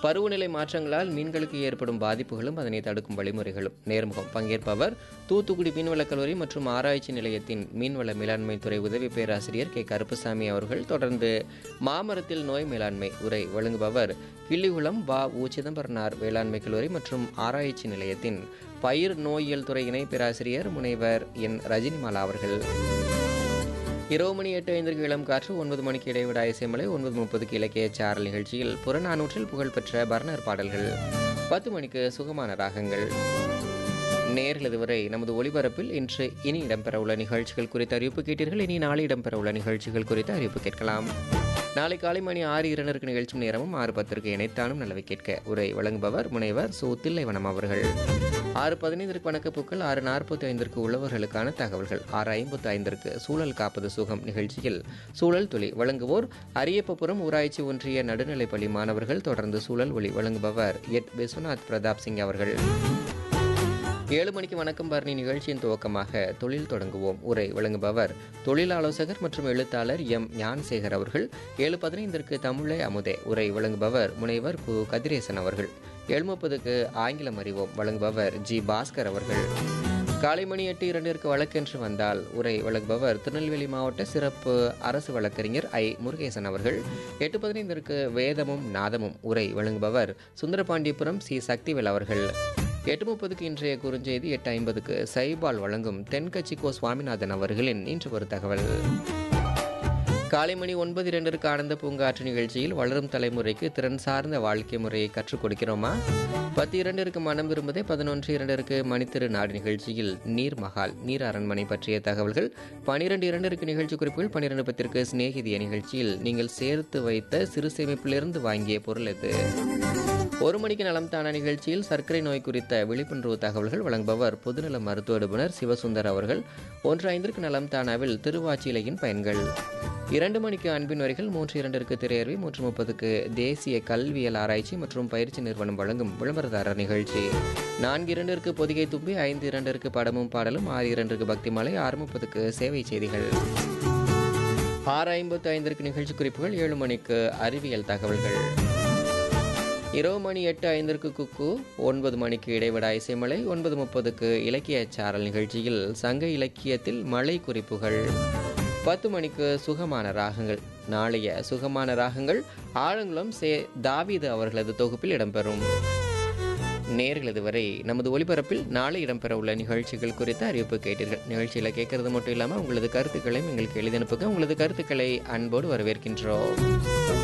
பருவநிலை மாற்றங்களால் மீன்களுக்கு ஏற்படும் பாதிப்புகளும் அதனை தடுக்கும் வழிமுறைகளும் நேர்முகம் பங்கேற்பவர் தூத்துக்குடி மீன்வளக் கல்லூரி மற்றும் ஆராய்ச்சி நிலையத்தின் மீன்வள மேலாண்மை துறை உதவி பேராசிரியர் கே கருப்புசாமி அவர்கள் தொடர்ந்து மாமரத்தில் நோய் மேலாண்மை உரை வழங்குபவர் கிள்ளிகுளம் வ உ சிதம்பரனார் வேளாண்மை கல்லூரி மற்றும் ஆராய்ச்சி நிலையத்தின் பயிர் நோயியல் துறை இணை பேராசிரியர் முனைவர் என் ரஜினிமாலா அவர்கள் இரவு மணி எட்டு ஐந்திற்கு இளம் காற்று ஒன்பது மணிக்கு இடைவிடா இசைமலை ஒன்பது முப்பதுக்கு இலக்கிய சாரல் நிகழ்ச்சியில் புறநானூற்றில் புகழ்பெற்ற பர்னர் பாடல்கள் பத்து மணிக்கு சுகமான ராகங்கள் நேரில் இதுவரை நமது ஒளிபரப்பில் இன்று இனி இடம்பெறவுள்ள நிகழ்ச்சிகள் குறித்த அறிவிப்பு கேட்டீர்கள் இனி நாளை இடம்பெறவுள்ள நிகழ்ச்சிகள் குறித்த அறிவிப்பு கேட்கலாம் நாளை காலை மணி ஆறு இரண்டருக்கு நிகழ்ச்சி நேரமும் ஆறு பத்திற்கு இணைத்தானும் நல்லவை கேட்க உரை வழங்குபவர் முனைவர் சு தில்லைவனம் அவர்கள் ஆறு பதினைந்திற்கு வணக்கப்பூக்கள் ஆறு நாற்பத்தி ஐந்திற்கு உழவர்களுக்கான தகவல்கள் ஆறு ஐம்பத்தி ஐந்திற்கு சூழல் காப்பது சுகம் நிகழ்ச்சியில் சூழல் துளி வழங்குவோர் அரியப்பபுரம் ஊராட்சி ஒன்றிய நடுநிலைப்பள்ளி மாணவர்கள் தொடர்ந்து சூழல் ஒளி வழங்குபவர் எட் விஸ்வநாத் பிரதாப் சிங் அவர்கள் ஏழு மணிக்கு வணக்கம் பரணி நிகழ்ச்சியின் துவக்கமாக தொழில் தொடங்குவோம் உரை வழங்குபவர் தொழில் ஆலோசகர் மற்றும் எழுத்தாளர் எம் ஞான்சேகர் அவர்கள் ஏழு பதினைந்திற்கு தமிழே அமுதே உரை வழங்குபவர் முனைவர் கு கதிரேசன் அவர்கள் ஏழு முப்பதுக்கு ஆங்கிலம் அறிவோம் வழங்குபவர் ஜி பாஸ்கர் அவர்கள் காலை மணி எட்டு இரண்டிற்கு வழக்கென்று வந்தால் உரை வழங்குபவர் திருநெல்வேலி மாவட்ட சிறப்பு அரசு வழக்கறிஞர் ஐ முருகேசன் அவர்கள் எட்டு பதினைந்திற்கு வேதமும் நாதமும் உரை வழங்குபவர் சுந்தரபாண்டியபுரம் சி சக்திவேல் அவர்கள் எட்டு முப்பதுக்கு இன்றைய குறுஞ்செய்தி எட்டு ஐம்பதுக்கு சைபால் வழங்கும் தென்கட்சி கோ சுவாமிநாதன் அவர்களின் இன்று ஒரு தகவல் காலை மணி ஒன்பது இரண்டிற்கு ஆனந்த பூங்காற்று நிகழ்ச்சியில் வளரும் தலைமுறைக்கு திறன் சார்ந்த வாழ்க்கை முறையை கற்றுக் கொடுக்கிறோமா பத்து இரண்டிற்கு மனம் விரும்புதே பதினொன்று இரண்டிற்கு மணித்திரு நாடு நிகழ்ச்சியில் நீர் மகால் நீர் அரண்மனை பற்றிய தகவல்கள் பனிரெண்டு இரண்டிற்கு நிகழ்ச்சி குறிப்புகள் பன்னிரெண்டு பத்திற்கு சிநேகிதிய நிகழ்ச்சியில் நீங்கள் சேர்த்து வைத்த சிறு சேமிப்பிலிருந்து வாங்கிய பொருள் எது ஒரு மணிக்கு நலம் தான நிகழ்ச்சியில் சர்க்கரை நோய் குறித்த விழிப்புணர்வு தகவல்கள் வழங்குபவர் பொதுநல மருத்துவ நிபுணர் சிவசுந்தர் அவர்கள் ஒன்று ஐந்திற்கு நலம் தானாவில் திருவாச்சிலையின் பயன்கள் இரண்டு மணிக்கு அன்பின் வரிகள் மூன்று இரண்டிற்கு திரையர்வி மூன்று முப்பதுக்கு தேசிய கல்வியல் ஆராய்ச்சி மற்றும் பயிற்சி நிறுவனம் வழங்கும் விளம்பரதாரர் நிகழ்ச்சி நான்கு இரண்டிற்கு பொதிகை தும்பி ஐந்து இரண்டிற்கு படமும் பாடலும் ஆறு இரண்டிற்கு பக்திமாலை ஆறு முப்பதுக்கு சேவை செய்திகள் ஆறு ஐம்பத்து ஐந்திற்கு நிகழ்ச்சி குறிப்புகள் ஏழு மணிக்கு அறிவியல் தகவல்கள் இரவு மணி எட்டு ஐந்திற்கு குக்கு ஒன்பது மணிக்கு இடைவிடா இசைமலை ஒன்பது முப்பதுக்கு இலக்கிய சாரல் நிகழ்ச்சியில் சங்க இலக்கியத்தில் மலை குறிப்புகள் பத்து மணிக்கு சுகமான ராகங்கள் நாளைய சுகமான ராகங்கள் ஆழங்குளம் சே தாவீது அவர்களது தொகுப்பில் இடம்பெறும் நேர்கள் இதுவரை நமது ஒலிபரப்பில் நாளை இடம்பெற உள்ள நிகழ்ச்சிகள் குறித்த அறிவிப்பு கேட்டீர்கள் நிகழ்ச்சியில் கேட்கறது மட்டும் இல்லாமல் உங்களது கருத்துக்களையும் எங்களுக்கு எழுதி அனுப்புங்க உங்களது கருத்துக்களை அன்போடு வரவேற்கின்றோம்